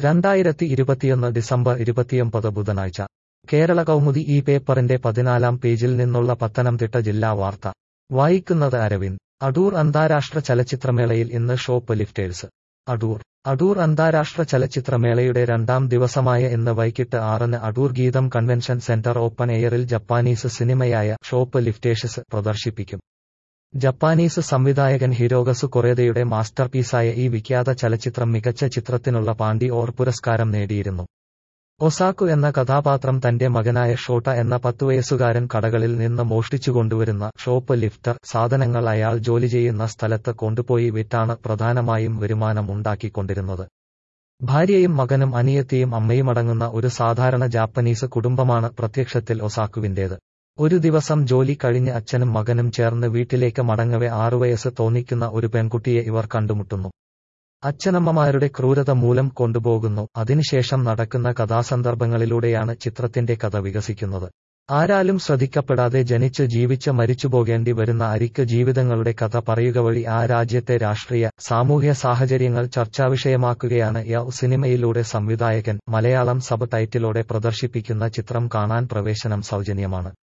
രണ്ടായിരത്തി ഇരുപത്തിയൊന്ന് ഡിസംബർ ഇരുപത്തിയൊമ്പത് ബുധനാഴ്ച കേരള കൗമുദി ഈ പേപ്പറിന്റെ പതിനാലാം പേജിൽ നിന്നുള്ള പത്തനംതിട്ട ജില്ലാ വാർത്ത വായിക്കുന്നത് അരവിന്ദ് അടൂർ അന്താരാഷ്ട്ര ചലച്ചിത്രമേളയിൽ ഇന്ന് ഷോപ്പ് ലിഫ്റ്റേഴ്സ് അടൂർ അടൂർ അന്താരാഷ്ട്ര ചലച്ചിത്രമേളയുടെ രണ്ടാം ദിവസമായ ഇന്ന് വൈകിട്ട് ആറിന് Adoor Geetham convention centre open എയറിൽ ജപ്പാനീസ് സിനിമയായ ഷോപ്പ് ലിഫ്റ്റേഴ്സ് പ്രദർശിപ്പിക്കും ജപ്പാനീസ് സംവിധായകൻ ഹിരോഗസു കൊറേദയുടെ മാസ്റ്റർപീസായ ഈ വിഖ്യാത ചലച്ചിത്രം മികച്ച ചിത്രത്തിനുള്ള പാണ്ടി ഓർ പുരസ്കാരം നേടിയിരുന്നു ഒസാക്കു എന്ന കഥാപാത്രം തന്റെ മകനായ ഷോട്ട എന്ന പത്തുവയസ്സുകാരൻ കടകളിൽ നിന്ന് മോഷ്ടിച്ചുകൊണ്ടുവരുന്ന ഷോപ്പ് ലിഫ്റ്റർ സാധനങ്ങൾ അയാൾ ജോലി ചെയ്യുന്ന സ്ഥലത്ത് കൊണ്ടുപോയി വിറ്റാണ് പ്രധാനമായും വരുമാനം ഉണ്ടാക്കിക്കൊണ്ടിരുന്നത് ഭാര്യയും മകനും അനിയത്തിയും അമ്മയുമടങ്ങുന്ന ഒരു സാധാരണ ജാപ്പനീസ് കുടുംബമാണ് പ്രത്യക്ഷത്തിൽ ഒസാക്കുവിന്റേത് ഒരു ദിവസം ജോലി കഴിഞ്ഞ് അച്ഛനും മകനും ചേർന്ന് വീട്ടിലേക്ക് മടങ്ങവെ ആറുവയസ്സ് തോന്നിക്കുന്ന ഒരു പെൺകുട്ടിയെ ഇവർ കണ്ടുമുട്ടുന്നു അച്ഛനമ്മമാരുടെ ക്രൂരത മൂലം കൊണ്ടുപോകുന്നു അതിനുശേഷം നടക്കുന്ന കഥാസന്ദർഭങ്ങളിലൂടെയാണ് ചിത്രത്തിന്റെ കഥ വികസിക്കുന്നത് ആരാലും ശ്രദ്ധിക്കപ്പെടാതെ ജനിച്ച് ജീവിച്ച് മരിച്ചുപോകേണ്ടി വരുന്ന അരിക്ക് ജീവിതങ്ങളുടെ കഥ പറയുക വഴി ആ രാജ്യത്തെ രാഷ്ട്രീയ സാമൂഹ്യ സാഹചര്യങ്ങൾ ചർച്ചാവിഷയമാക്കുകയാണ് യ സിനിമയിലൂടെ സംവിധായകൻ മലയാളം സബ് ടൈറ്റിലോടെ പ്രദർശിപ്പിക്കുന്ന ചിത്രം കാണാൻ പ്രവേശനം സൗജന്യമാണ്